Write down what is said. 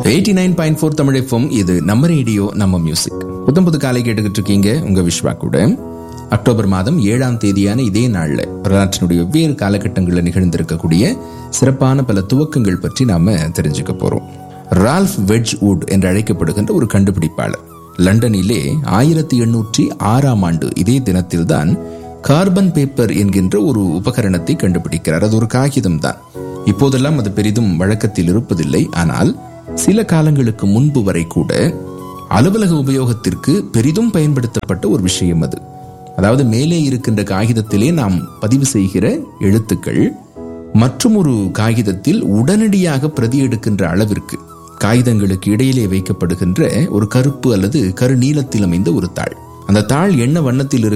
eighty nine point four Tamil FM இது நம்ம radio நம்ம மியூசிக் புத்தம் புது காலை கேட்டுக்கிட்டு இருக்கீங்க உங்க விஸ்வா கூட அக்டோபர் மாதம் ஏழாம் தேதியான இதே நாள்ல வரலாற்றினுடைய வெவ்வேறு காலகட்டங்களில் நிகழ்ந்திருக்கக்கூடிய சிறப்பான பல துவக்கங்கள் பற்றி நாம தெரிஞ்சுக்க போறோம் ரால்ஃப் வெட்ஜ்வுட் என்று அழைக்கப்படுகின்ற ஒரு கண்டுபிடிப்பாளர் லண்டனிலே ஆயிரத்தி எண்ணூற்றி ஆறாம் ஆண்டு இதே தினத்தில்தான் கார்பன் பேப்பர் என்கின்ற ஒரு உபகரணத்தை கண்டுபிடிக்கிறார் அது ஒரு காகிதம் தான் இப்போதெல்லாம் அது பெரிதும் வழக்கத்தில் இருப்பதில்லை ஆனால் சில காலங்களுக்கு முன்பு வரை கூட அலுவலக உபயோகத்திற்கு பெரிதும் பயன்படுத்தப்பட்ட ஒரு விஷயம் அது அதாவது மேலே இருக்கின்ற காகிதத்திலே நாம் பதிவு செய்கிற எழுத்துக்கள் மற்றும் ஒரு காகிதத்தில் உடனடியாக பிரதி எடுக்கின்ற அளவிற்கு காகிதங்களுக்கு இடையிலே வைக்கப்படுகின்ற ஒரு கருப்பு அல்லது கருநீலத்தில் அமைந்த ஒரு தாள் அந்த தாள் என்ன வண்ணத்தில்